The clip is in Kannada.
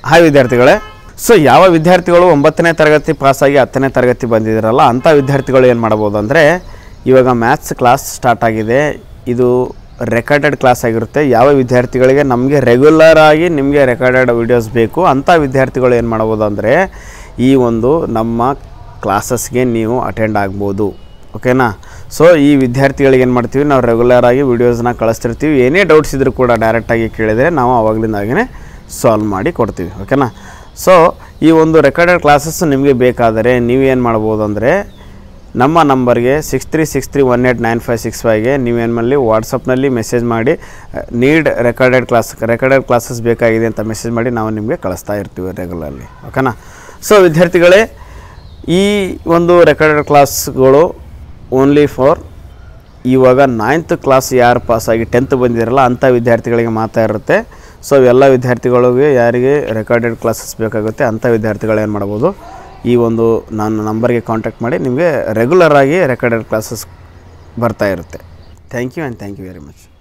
ಹಾಯ್ ವಿದ್ಯಾರ್ಥಿಗಳೇ ಸೊ ಯಾವ ವಿದ್ಯಾರ್ಥಿಗಳು ಒಂಬತ್ತನೇ ತರಗತಿ ಪಾಸಾಗಿ ಹತ್ತನೇ ತರಗತಿ ಬಂದಿದ್ದೀರಲ್ಲ ಅಂಥ ವಿದ್ಯಾರ್ಥಿಗಳು ಏನು ಮಾಡ್ಬೋದು ಅಂದರೆ ಇವಾಗ ಮ್ಯಾಥ್ಸ್ ಕ್ಲಾಸ್ ಸ್ಟಾರ್ಟ್ ಆಗಿದೆ ಇದು ರೆಕಾರ್ಡೆಡ್ ಕ್ಲಾಸ್ ಆಗಿರುತ್ತೆ ಯಾವ ವಿದ್ಯಾರ್ಥಿಗಳಿಗೆ ನಮಗೆ ರೆಗ್ಯುಲರ್ ಆಗಿ ನಿಮಗೆ ರೆಕಾರ್ಡೆಡ್ ವಿಡಿಯೋಸ್ ಬೇಕು ಅಂಥ ವಿದ್ಯಾರ್ಥಿಗಳು ಏನು ಮಾಡ್ಬೋದು ಅಂದರೆ ಈ ಒಂದು ನಮ್ಮ ಕ್ಲಾಸಸ್ಗೆ ನೀವು ಅಟೆಂಡ್ ಆಗ್ಬೋದು ಓಕೆನಾ ಸೊ ಈ ವಿದ್ಯಾರ್ಥಿಗಳಿಗೆ ಏನು ಮಾಡ್ತೀವಿ ನಾವು ರೆಗ್ಯುಲರ್ ಆಗಿ ವೀಡಿಯೋಸ್ನ ಕಳಿಸ್ತಿರ್ತೀವಿ ಏನೇ ಡೌಟ್ಸ್ ಇದ್ದರೂ ಕೂಡ ಡೈರೆಕ್ಟಾಗಿ ಕೇಳಿದರೆ ನಾವು ಅವಾಗಲಿಂದಾಗೇ ಸಾಲ್ವ್ ಮಾಡಿ ಕೊಡ್ತೀವಿ ಓಕೆನಾ ಸೊ ಈ ಒಂದು ರೆಕಾರ್ಡೆಡ್ ಕ್ಲಾಸಸ್ ನಿಮಗೆ ಬೇಕಾದರೆ ನೀವೇನು ಮಾಡ್ಬೋದು ಅಂದರೆ ನಮ್ಮ ನಂಬರ್ಗೆ six three six three one eight nine five six ಫೈವ್ಗೆ ನೀವೇನು ಮಾಡಲಿ ವಾಟ್ಸಪ್ನಲ್ಲಿ ಮೆಸೇಜ್ ಮಾಡಿ need recorded class recorded classes ಬೇಕಾಗಿದೆ ಅಂತ ಮೆಸೇಜ್ ಮಾಡಿ ನಾವು ನಿಮಗೆ ಕಳಿಸ್ತಾ ಇರ್ತೀವಿ ರೆಗ್ಯುಲರ್ಲಿ ಓಕೆನಾ ಸೊ ವಿದ್ಯಾರ್ಥಿಗಳೇ ಈ ಒಂದು ರೆಕಾರ್ಡೆಡ್ ಕ್ಲಾಸ್ಗಳು ಓನ್ಲಿ ಫಾರ್ ಇವಾಗ ನೈನ್ತ್ ಕ್ಲಾಸ್ ಯಾರು ಪಾಸಾಗಿ ಟೆಂತ್ ಬಂದಿರಲ್ಲ ಅಂಥ ವಿದ್ಯಾರ್ಥಿಗಳಿಗೆ ಮಾತ್ರ ಇರುತ್ತೆ ಸೊ ಎಲ್ಲ ವಿದ್ಯಾರ್ಥಿಗಳಿಗೆ ಯಾರಿಗೆ ರೆಕಾರ್ಡೆಡ್ ಕ್ಲಾಸಸ್ ಬೇಕಾಗುತ್ತೆ ಅಂಥ ವಿದ್ಯಾರ್ಥಿಗಳು ಏನು ಮಾಡ್ಬೋದು ಈ ಒಂದು ನನ್ನ ನಂಬರ್ಗೆ ಕಾಂಟ್ಯಾಕ್ಟ್ ಮಾಡಿ ನಿಮಗೆ ರೆಗ್ಯುಲರ್ ಆಗಿ ರೆಕಾರ್ಡೆಡ್ ಕ್ಲಾಸಸ್ ಬರ್ತಾ ಇರುತ್ತೆ thank you and thank you very much